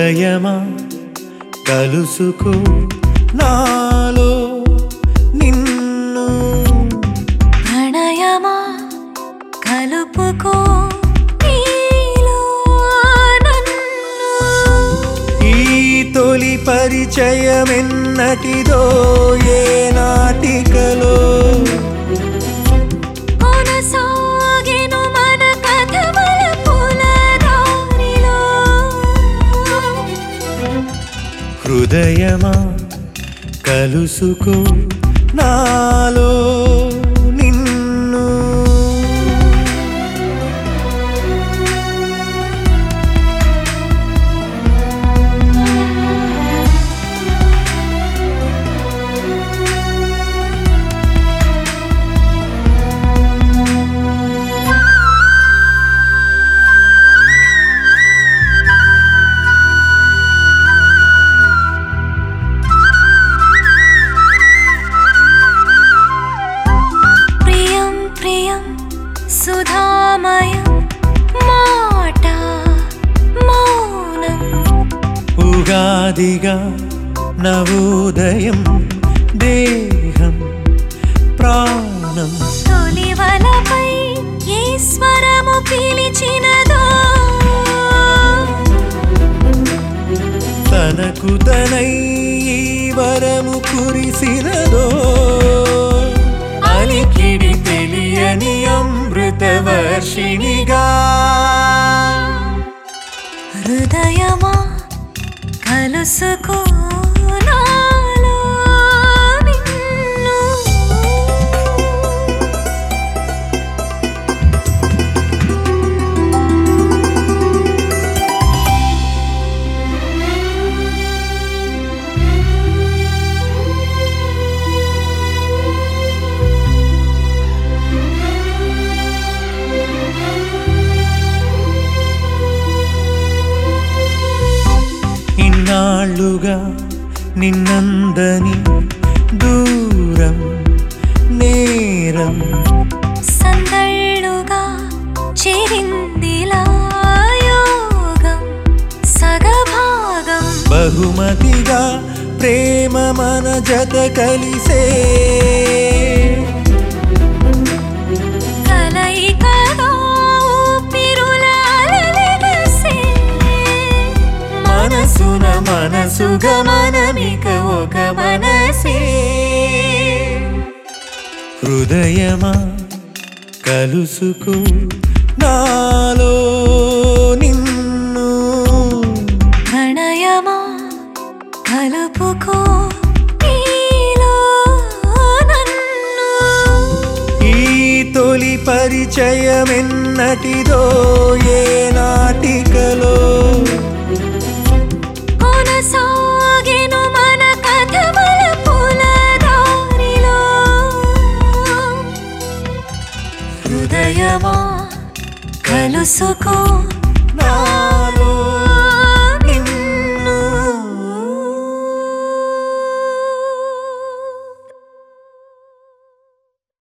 హృదయమా కలుసుకో నాలో నిన్ను ప్రణయమా కలుపుకో నీలో నన్ను ఈ తొలి పరిచయమెన్నటిదో ఏ నాటికలో కొనసాగెను మన కథ మలుపుల దారిలో. హృదయమా కలుసుకో నాలో నిన్ను ప్రియం ప్రియం సుధామయం మాట మౌనం ఉగాదిగా నవోదయం దేహం ప్రాణం తొలివలపై ఈశ్వరము పిలిచినదో తనకు తనై ఈ వరము కురిసినదో అలికిడి తెలియని అమృత వర్షిణిగా హృదయమా కలుసుకో నాలో నిన్ను. ఇన్నాళ్ళుగా నిన్నందని దూరం నేరం సందళ్ళుగా చేరిందిలా యోగం సగభాగం బహుమతిగా ప్రేమ మన జత కలిసే కలయికగా ఊపిరుల అలలెగసే. మనసున మనసుగా మనమిక ఒక మనసే హృదయమా కలుసుకో నాలో నిన్ను ప్రణయమా కలుపుకో నీలో నన్ను. ఈ తొలి పరిచయమెన్నటిదో ఏ నాటికలో కొనసాగెను మన కథ మలుపుల దారిలో. హృదయమా కలుసుకో